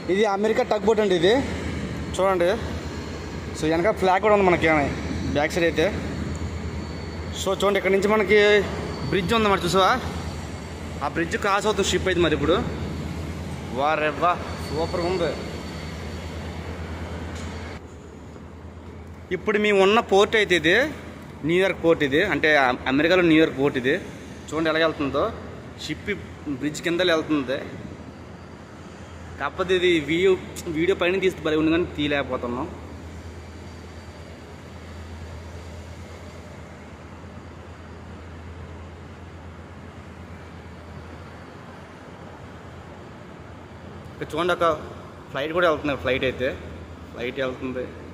ఇది America tug boat అండి ఇది చూడండి సో వెనక ఫ్లాగ్ కూడా ఉంది మనకి బ్యాక్ సైడ్ అయితే సో చూడండి ఇక్కడ నుంచి మనకి బ్రిడ్జ్ ఉంది మరి చూసావా ఆ బ్రిడ్జ్ క్రాస్ అవుతుంది షిప్ అయితే మరి ఇప్పుడు వారెవ్వా సూపర్గా ఉంది ఇప్పుడు మేము ఉన్న పోర్ట్ అయితే ఇది న్యూయార్క్ పోర్ట్ ఇది అంటే అ- అమెరికాలో న్యూయార్క్ పోర్ట్ ఇది చూడండి ఎలా వెళ్తుందో షిప్ బ్రిడ్జ్ కింద వెళ్తుంది కాకపోతే ఇది వీడియో వీడియో పైన తీస్తే బలి ఉంది కానీ తీయలేకపోతున్నాం ఇక్కడ చూడండి ఒక ఫ్లైట్ కూడా వెళ్తుంది ఫ్లైట్ అయితే ఫ్లైట్ వెళ్తుంది